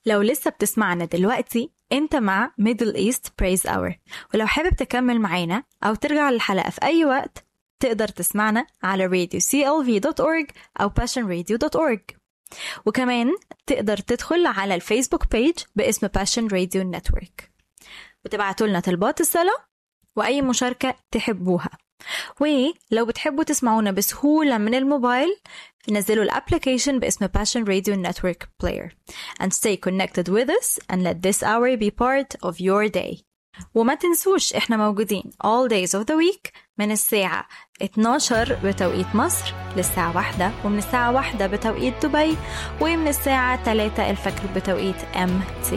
لو لسه بتسمعنا دلوقتي انت مع Middle East Praise Hour ولو حابب تكمل معانا أو ترجع للحلقة في أي وقت تقدر تسمعنا على radioclv.org أو passionradio.org وكمان تقدر تدخل على الفيسبوك بيج باسم Passion Radio Network وتبعتوا لنا طلبات الصلاة وأي مشاركة تحبوها ولو بتحبوا تسمعونا بسهولة من الموبايل نزلوا الابليكيشن باسم Passion Radio Network Player and stay connected with us and let this hour be part of your day وما تنسوش احنا موجودين all days of the week من الساعة 12 بتوقيت مصر للساعة واحدة ومن الساعة واحدة بتوقيت دبي ومن الساعة 3 الفجر بتوقيت ام تي